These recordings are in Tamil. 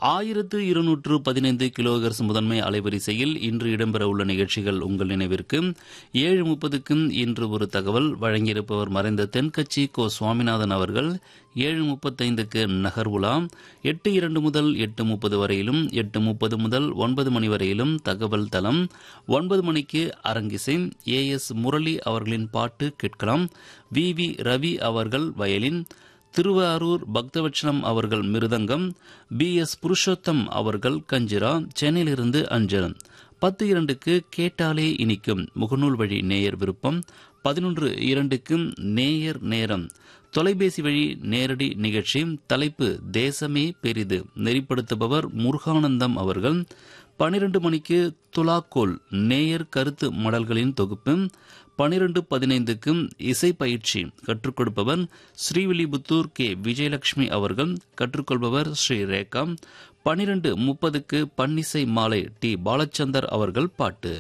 ஆயிரத்து இருநூற்று பதினைந்து கிலோகர்ஸ் முதன்மை அலைவரிசையில் இன்று இடம்பெறவுள்ள நிகழ்ச்சிகள் உங்கள் நினைவிற்கு ஏழு முப்பதுக்கும் இன்று ஒரு தகவல் வழங்கியிருப்பவர் மறைந்த தென்கட்சி கோ சுவாமிநாதன் அவர்கள் ஏழு முப்பத்தைந்துக்கு நகர்வுலா எட்டு இரண்டு முதல் எட்டு முப்பது வரையிலும் எட்டு முப்பது முதல் ஒன்பது மணி வரையிலும் தகவல் தளம் ஒன்பது மணிக்கு அரங்கிசை ஏ எஸ் முரளி அவர்களின் பாட்டு கேட்கலாம் வி வி ரவி அவர்கள் வயலின் திருவாரூர் பக்தவட்சணம் அவர்கள் மிருதங்கம் பி எஸ் புருஷோத்தம் அவர்கள் கஞ்சிரா சென்னையிலிருந்து அஞ்சல் பத்து இரண்டுக்கு கேட்டாலே இனிக்கும் முகநூல் வழி நேயர் விருப்பம் பதினொன்று இரண்டுக்கு நேயர் நேரம் தொலைபேசி வழி நேரடி நிகழ்ச்சி தலைப்பு தேசமே பெரிது நெறிப்படுத்துபவர் முருகானந்தம் அவர்கள் பனிரெண்டு மணிக்கு துலாக்கோல் நேயர் கருத்து மடல்களின் தொகுப்பு பனிரெண்டு பதினைந்துக்கு இசை பயிற்சி கற்றுக் கொடுப்பவர் ஸ்ரீவில்லிபுத்தூர் கே விஜயலட்சுமி அவர்கள் கற்றுக்கொள்பவர் ஸ்ரீ ரேகா பனிரெண்டு முப்பதுக்கு பன்னிசை மாலை டி பாலச்சந்தர் அவர்கள் பாட்டு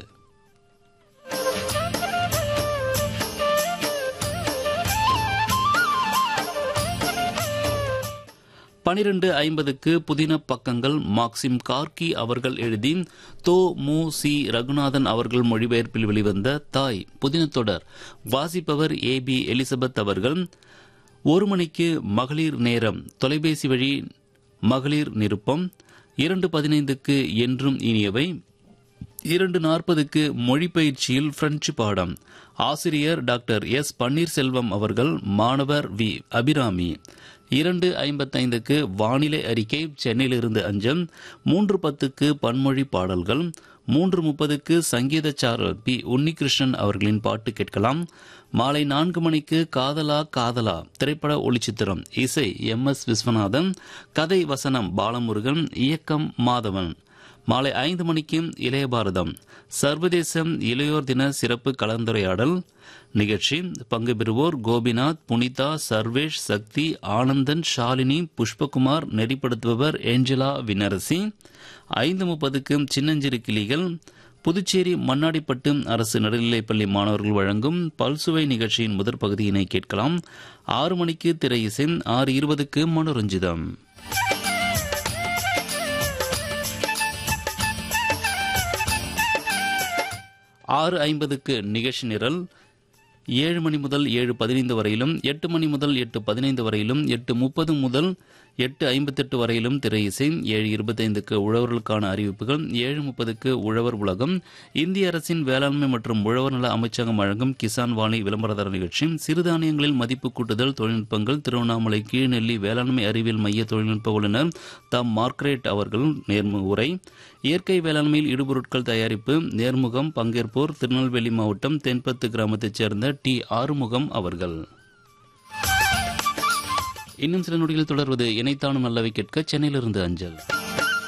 பனிரெண்டு ஐம்பதுக்கு புதின பக்கங்கள் மாக்சிம் கார்கி அவர்கள் எழுதி தோ மு சி ரகுநாதன் அவர்கள் மொழிபெயர்ப்பில் வெளிவந்த தாய் புதின தொடர் வாசிப்பவர் ஏ பி எலிசபெத் அவர்கள் ஒரு மணிக்கு மகளிர் நேரம் தொலைபேசி வழி மகளிர் நிருப்பம் இரண்டு பதினைந்துக்கு என்றும் இனியவை இரண்டு நாற்பதுக்கு மொழிப்பயிற்சியில் பிரெஞ்சு பாடம் ஆசிரியர் டாக்டர் எஸ் பன்னீர்செல்வம் அவர்கள் மாணவர் வி அபிராமி இரண்டு ஐம்பத்தைந்துக்கு வானிலை அறிக்கை சென்னையிலிருந்து அஞ்சம் மூன்று பத்துக்கு பன்மொழி பாடல்கள் மூன்று முப்பதுக்கு சங்கீதச்சாரல் பி உன்னிகிருஷ்ணன் அவர்களின் பாட்டு கேட்கலாம் மாலை நான்கு மணிக்கு காதலா காதலா திரைப்பட ஒளிச்சித்திரம் இசை எம் எஸ் விஸ்வநாதன் கதை வசனம் பாலமுருகன் இயக்கம் மாதவன் மாலை ஐந்து மணிக்கு இளைய பாரதம் சர்வதேச இளையோர் தின சிறப்பு கலந்துரையாடல் நிகழ்ச்சி பங்கு பெறுவோர் கோபிநாத் புனிதா சர்வேஷ் சக்தி ஆனந்தன் ஷாலினி புஷ்பகுமார் நெறிப்படுத்துபவர் ஏஞ்சலா வினரசி ஐந்து முப்பதுக்கு சின்னஞ்சிறு கிளிகள் புதுச்சேரி மண்ணாடிப்பட்டு அரசு நடுநிலைப்பள்ளி மாணவர்கள் வழங்கும் பல்சுவை நிகழ்ச்சியின் முதற் பகுதியினை கேட்கலாம் ஆறு மணிக்கு திரை இசை ஆறு இருபதுக்கு மனோரஞ்சிதம் ஆறு ஐம்பதுக்கு நிகழ்ச்சி நிரல் ஏழு மணி முதல் ஏழு பதினைந்து வரையிலும் எட்டு மணி முதல் எட்டு பதினைந்து வரையிலும் எட்டு முப்பது முதல் எட்டு ஐம்பத்தெட்டு வரையிலும் திரை இசை ஏழு இருபத்தைந்துக்கு உழவர்களுக்கான அறிவிப்புகள் ஏழு முப்பதுக்கு உழவர் உலகம் இந்திய அரசின் வேளாண்மை மற்றும் உழவர் நல அமைச்சகம் வழங்கும் கிசான் வாணி விளம்பரதர நிகழ்ச்சி சிறுதானியங்களில் மதிப்பு கூட்டுதல் தொழில்நுட்பங்கள் திருவண்ணாமலை கீழ்நெல்லி வேளாண்மை அறிவியல் மைய தொழில்நுட்ப வல்லுநர் தம் மார்க்ரேட் அவர்கள் நேர்மு உரை இயற்கை வேளாண்மையில் இடுபொருட்கள் தயாரிப்பு நேர்முகம் பங்கேற்போர் திருநெல்வேலி மாவட்டம் தென்பத்து கிராமத்தைச் சேர்ந்த டி ஆறுமுகம் அவர்கள் இன்னும் சில நொடிகள் தொடர்வது இணைத்தானும் நல்லவை கேட்க சென்னையிலிருந்து அஞ்சல்